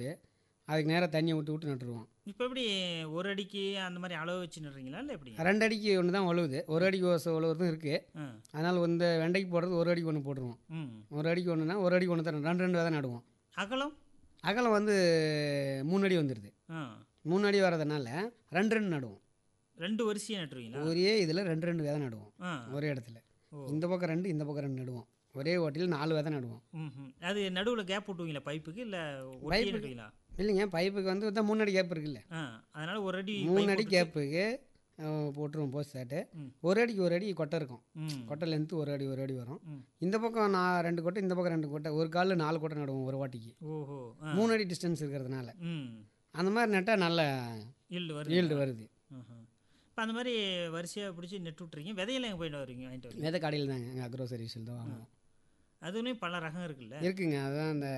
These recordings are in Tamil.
விட்டு அதுக்கு நேராக தண்ணியை விட்டு விட்டு நட்டுருவோம் இப்போ எப்படி ஒரு அடிக்கு அந்த மாதிரி அளவு வச்சு நடுறீங்களா இல்லை எப்படி ரெண்டு அடிக்கு ஒன்று தான் உழுவுது ஒரு அடிக்கு ஒரு உழுவுறதும் இருக்குது ஆ அதனால் இந்த வெண்டைக்கு போடுறது ஒரு அடிக்கு ஒன்று போட்டுருவோம் ம் ஒரு அடிக்கு ஒன்றுனா ஒரு அடிக்கு ஒன்று தான் ரெண்டு ரெண்டு தான் நடுவோம் அகலம் அகலம் வந்து மூணு அடி வந்துடுது ஆ மூணு அடி வரதுனால ரெண்டு ரெண்டு நடுவோம் ரெண்டு வரிசையை நட்டுருவீங்களா ஒரே இதில் ரெண்டு ரெண்டு விதை நடுவோம் ஆ ஒரே இடத்துல ஓ. இந்த பக்கம் ரெண்டு இந்த பக்கம் ரெண்டு நடுவோம் ஒரே ஓட்டியில் நாலு விதை நடுவோம் ம் ம் அது நடுவில் கேப் விட்டுவீங்களா பைப்புக்கு இல்லை ஒட்டியே பைப்புக்கு. நட்டுவீங்களா இல்லைங்க பைப்புக்கு வந்து தான் மூணு அடி கேப் இருக்குல்ல ஆ அதனால ஒரு அடி மூணு pipe அடி போட்டுட்டு- கேப்புக்கு அஹ், போட்டுருவோம் போஸ்ட் சாட்டு ம். ஒரு அடிக்கு ஒரு அடி கொட்டை இருக்கும் ம் கொட்டை லென்த்து ஒரு அடி ஒரு அடி வரும் ம். இந்த பக்கம் நான் ரெண்டு கொட்டை இந்த பக்கம் ரெண்டு கொட்டை ஒரு காலில் நாலு கொட்டை நடுவோம் ஒரு வாட்டிக்கு ஓஹோ ஆ மூணு அடி டிஸ்டன்ஸ் இருக்கிறதுனால ம் அந்த மாதிரி நட்டால் நல்ல ஈல்டு வருது ஈல்டு வருது இப்போ அந்த மாதிரி வரிசையாக பிடிச்சி நெட்டு விட்றீங்க விதையெல்லாம் எங்கே போயிட்டு வரீங்க வாங்கிட்டு வரீங்க விதை கடையில் தாங்க எங்கள் அக்ரோ சர்வீஸில் தான் வாங்குவோம் அதுலேயும் பல ரகம் இருக்குல்ல இருக்குங்க அதுதான் அந்த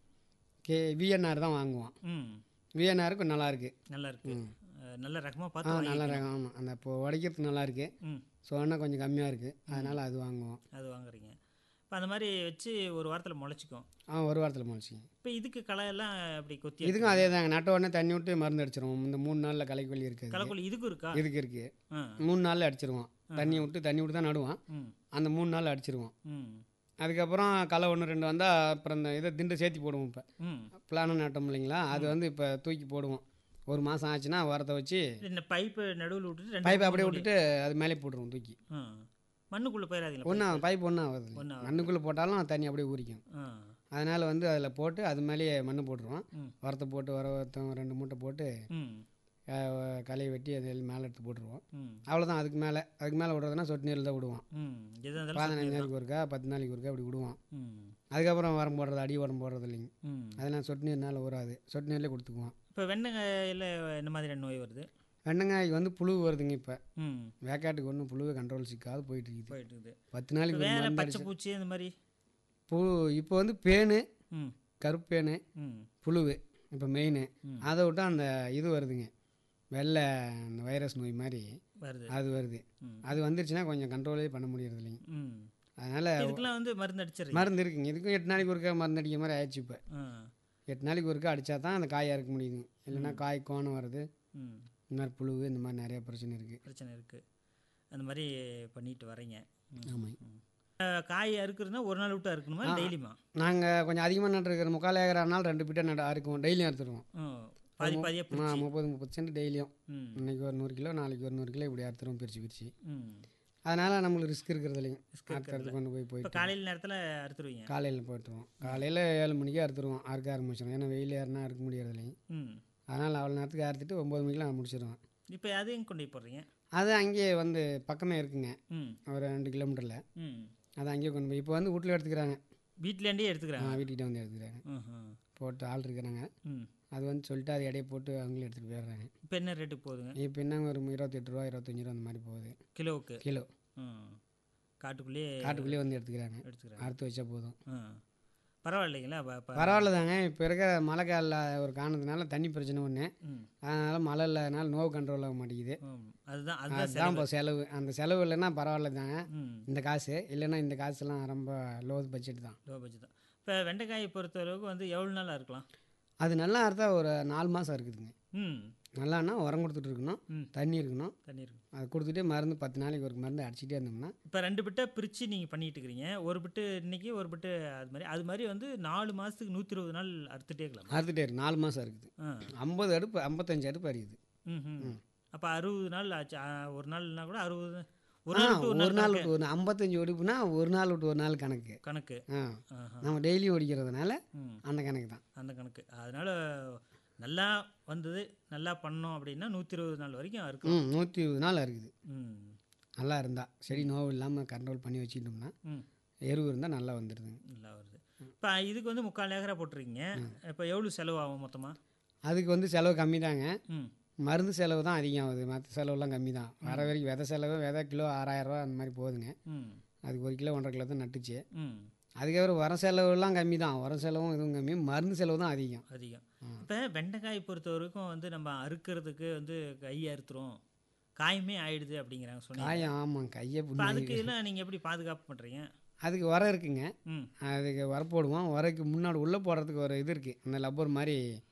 கே விஎன்ஆர் தான் வாங்குவோம் ம் விஎன்ஆர் கொஞ்சம் நல்லா இருக்கு நல்லா இருக்கு அஹ், நல்ல ரகமாக ஆ பார்த்து நல்ல வாங்கி ரகம் ஆமாம் அந்த இப்போ உடைக்கிறதுக்கு நல்லா இருக்கு ம் சொன்னா கொஞ்சம் கம்மியாக இருக்குது அதனால் அது வாங்குவோம் அது வாங்குறீங்க இப்போ அந்த மாதிரி வச்சு ஒரு வாரத்தில் முளைச்சிக்கும் ஆ ஒரு வாரத்தில் முளைச்சிங்க இப்போ இதுக்கு களை எல்லாம் அப்படி கொத்தி இதுக்கும் அதே தாங்க நட்ட உடனே தண்ணி விட்டு மருந்து அடிச்சிருவோம் இந்த மூணு நாளில் களைக்கு வலி இருக்குது களைக்கொல்லி இதுக்கும் இருக்கா இதுக்கு இருக்குது ஆ மூணு நாளில் அடிச்சிருவோம் தண்ணி விட்டு தண்ணி விட்டு தான் நடுவோம் ம் அந்த மூணு நாள் அடிச்சிருவோம் ம் அதுக்கப்புறம் களை ஒன்று ரெண்டு வந்தால் அப்புறம் இந்த இதை திண்டு சேர்த்தி போடுவோம் இப்போ ம் பிளானும் நட்டோம் இல்லைங்களா அது வந்து இப்போ தூக்கி போடுவோம் ஒரு மாதம் ஆச்சுன்னா வரத்தை வச்சு இந்த பைப்பு நடுவில் விட்டுட்டு ரெண்டு பைப்பை அப்படியே விட்டுட்டு அது மேலே போட்டுருவோம் தூக்கி ஆ மண்ணுக்குள்ளே போயிடாதீங்களா ஒன்றும் பைப் ஒன்றும் ஆகுது ஒண்ணும் ஆகாது. மண்ணுக்குள்ளே போட்டாலும் தண்ணி அப்படியே ஊறிக்கும் ஆ அதனால் வந்து அதில் போட்டு அது மேலேயே மண் போட்டுருவோம் ம். வரத்தை போட்டு வர வரத்தம் ரெண்டு மூட்டை போட்டு ம் அஹ், களையை வெட்டி அது மேலே எடுத்து போட்டுருவோம் ம் அவ்வளோதான் அதுக்கு மேலே அதுக்கு மேலே விடுறதுனா சொட்டு நீரில் தான் விடுவோம் ம் எதாக இருந்தாலும் பதினஞ்சு நாளைக்கு ஒருக்கா பத்து நாளைக்கு ஒருக்கா அப்படி விடுவோம் ம் அதுக்கப்புறம் உரம் போடுறது அடி உரம் போடுறது இல்லைங்க ம் அதெல்லாம் சொட்டு நீர்னால ஊறாது சொட்டு நீர்லேயே கொடுத்துக்குவோம் இப்போ வெண்டைக்காயில் என்ன மாதிரியான நோய் வருது வெண்டைக்காய்க்கு வந்து புழு வருதுங்க இப்போ ம் வேக்காட்டுக்கு ஒன்றும் புழுவை கண்ட்ரோல் சிக்காது போயிட்டு இருக்குது போயிட்டு இருக்குது பத்து நாளைக்கு ஒரு வேற மருந்து பச்சை அடிச்சு பூச்சி இந்த மாதிரி புழு இப்போ வந்து பேனு ம் கருப்பேனு ம் புழுவு இப்போ மெயின் ம். அதை விட்டு அந்த இது வருதுங்க வெள்ளை அந்த வைரஸ் நோய் மாதிரி வருது அது வருது ம். அது வந்துருச்சுன்னா கொஞ்சம் கண்ட்ரோலே பண்ண முடியறது இல்லைங்க ம் அதனால் இதுக்கெல்லாம் வந்து மருந்து அடிச்சிடுறீங்க மருந்து இருக்குங்க இதுக்கும் எட்டு நாளைக்கு ஒருக்கா மருந்து அடிக்கிற மாதிரி ஆயிடுச்சு இப்போ ஆ எட்டு நாளைக்கு ஒருக்கா அடித்தா தான் அந்த காயை அறுக்க முடியுது இல்லைன்னா காய் கோணம் வருது ம் இந்த மாதிரி புழுவு இந்த மாதிரி நிறைய பிரச்சனை இருக்குது பிரச்சனை இருக்குது அந்த மாதிரி பண்ணிட்டு வரீங்க ம். ஆமாங்க அஹ், காய் அறுக்குறதுனா ஒரு நாள் விட்டு அறுக்கணுமா டெய்லியுமா நாங்கள் கொஞ்சம் அதிகமாக நட்டுருக்கிற முக்கால் ஏக்கரானாலும் ரெண்டு பிட்டை நட அறுக்குவோம் டெய்லியும் அறுத்துருவோம் ம் பாதி பாதியாக ஆ, பிரிச்சு முப்பது முப்பது சென்ட் டெய்லியும் ம் இன்னைக்கு ஒரு நூறு கிலோ நாளைக்கு ஒரு நூறு கிலோ இப்படி அறுத்துருவோம் பிரித்து பிரித்து ம் அதனால் நம்மளுக்கு ரிஸ்க் இருக்கிறது இல்லைங்க Risk அறுக்கிறது கொண்டு போய் இப்போ போயிட்டு காலையில் நேரத்தில் அறுத்துருவீங்க காலையில் போட்டுருவோம் காலையில் ஏழு மணிக்கு அறுத்துருவோம் அறுக்க ஆரம்பிச்சிடும் ஏன்னா வெயில் ஏறினா அறுக்க முடியறது இல்லைங்க ம் அதனால் அவ்வளோ நேரத்துக்கு அறுத்துட்டு ஒம்பது மணிக்கெலாம் முடிச்சிடுவோம் இப்போ அதையும் கொண்டு போய் போடுறீங்க அது அங்கேயே வந்து பக்கமே இருக்குங்க ம் ஒரு ரெண்டு கிலோமீட்டரில் ம் அது அங்கேயே கொண்டு போய் இப்போ வந்து வீட்டில் எடுத்துக்கிறாங்க வீட்டிலேருந்தே எடுத்துக்கிறாங்க வீட்டுக்கிட்ட வந்து எடுத்துக்கிறாங்க ம்ஹும். போட்டு ஆள் இருக்கிறாங்க ம் அது வந்து சொல்லிட்டு அது எடையை போட்டு அவங்களே எடுத்துகிட்டு போயிடுறாங்க இப்போ என்ன ரேட்டுக்கு போகுதுங்க இப்போ என்ன ஒரு இருபத்தெட்டு ரூபா இருபத்தஞ்சி ரூபா அந்த மாதிரி போகுது கிலோவுக்கு கிலோ ம் காட்டுக்குள்ளேயே காட்டுக்குள்ளேயே வந்து எடுத்துக்கிறாங்க எடுத்துக்கிறாங்க அறுத்து வச்சா போதும் ம் பரவாயில்லைங்களா ப- ப- பரவாயில்ல தாங்க இப்போ இருக்கிற மழை காலில் ஒரு காரணத்தினால தண்ணி பிரச்சனை ஒன்று ம் அதனால் மழை இல்லாதனால நோவு கண்ட்ரோல் ஆக மாட்டேங்குது ம் அதுதான் அதுதான் அதுதான் இப்போ செலவு அந்த செலவு இல்லைன்னா பரவாயில்ல தாங்க ம் இந்த காசு இல்லைன்னா இந்த காசுலாம் ரொம்ப லோ பட்ஜெட் தான் லோ பட்ஜெட் தான் இப்போ வெண்டைக்காயை பொறுத்த அளவுக்கு வந்து எவ்வளோ நாள் இருக்கலாம் அது நல்லா அறுத்தா ஒரு நாலு மாதம் இருக்குதுங்க ம் நல்லான்னா உரம் கொடுத்துட்டு இருக்கணும் ம். தண்ணி இருக்கணும் தண்ணி இருக்கு அது கொடுத்துட்டே மருந்து பத்து நாளைக்கு ஒரு மருந்து அடிச்சிட்டே இருந்தோம்னா இப்போ ரெண்டு பிட்டை பிரித்து நீங்கள் பண்ணிட்டு இருக்கிறீங்க ஒரு பிட்டு இன்னைக்கு ஒரு பிட்டு அது மாதிரி அது மாதிரி வந்து நாலு மாதத்துக்கு நூற்றி இருபது நாள் அறுத்துட்டே இருக்கலாம் அறுத்துட்டே இருக்கு நாலு மாதம் இருக்குது ஆ ஐம்பது அடுப்பு ஐம்பத்தஞ்சு அடுப்பு அறியுது ம் ம் அப்போ அறுபது நாள் ஆச்சு ஆ, ஒரு நாள்னா கூட அறுபது ஒரு ஆ நாள் விட்டு ஒரு ஒரு நாள் நாள் கணக்கு. விட்டு ஒரு ஐம்பத்தஞ்சு ஒடுப்புனா ஒரு நாள் விட்டு ஒரு நாள் கணக்கு கணக்கு ஆ ஆஹா. நம்ம டெய்லி ஓடிக்கிறதுனால ம் அந்த கணக்கு தான் அந்த கணக்கு அதனால நல்லா வந்தது நல்லா பண்ணோம் அப்படின்னா நூற்றி இருபது நாள் வரைக்கும் இருக்கும் ம் நூற்றி இருபது நாள் இருக்குது ம் நல்லா இருந்தால் செடி நோவு இல்லாமல் கண்ட்ரோல் பண்ணி வச்சுக்கிட்டோம்னா ம் எருவு இருந்தால் நல்லா வந்துடுதுங்க நல்லா வருது இப்போ இதுக்கு வந்து முக்கால் ஏக்கரா போட்டிருக்கீங்க இப்போ எவ்வளோ செலவாகும் மொத்தமாக அதுக்கு வந்து செலவு கம்மி தாங்க ம் மருந்து செலவு தான் அதிகம் ஆகுது மற்ற செலவுலாம் கம்மி தான் வர வரைக்கும் விதை செலவு விதை கிலோ ஆறாயிரரூவா அந்த மாதிரி போகுதுங்க ம் அதுக்கு ஒரு கிலோ ஒன்றரை கிலோ தான் நட்டுச்சு ம் அதுக்கப்புறம் வர செலவுலாம் கம்மி தான் வர செலவும் இதுவும் கம்மி மருந்து செலவு தான் அதிகம் அதிகம் இப்போ வெண்டைக்காய் பொறுத்த வரைக்கும் வந்து நம்ம அறுக்கிறதுக்கு வந்து கை அறுத்துரும் காயமே ஆயிடுது அப்படிங்கிறாங்க சொன்னீங்க காயம் ஆமாம் கையை இப்போ புண்ணு அதுக்கு எல்லாம் நீங்கள் எப்படி பாதுகாப்பு பண்ணுறீங்க அதுக்கு உரம் இருக்குங்க ம் அதுக்கு உர போடுவோம் உரைக்கு முன்னாடி உள்ளே போடுறதுக்கு ஒரு இது இருக்குது அந்த லப்பர் மாதிரி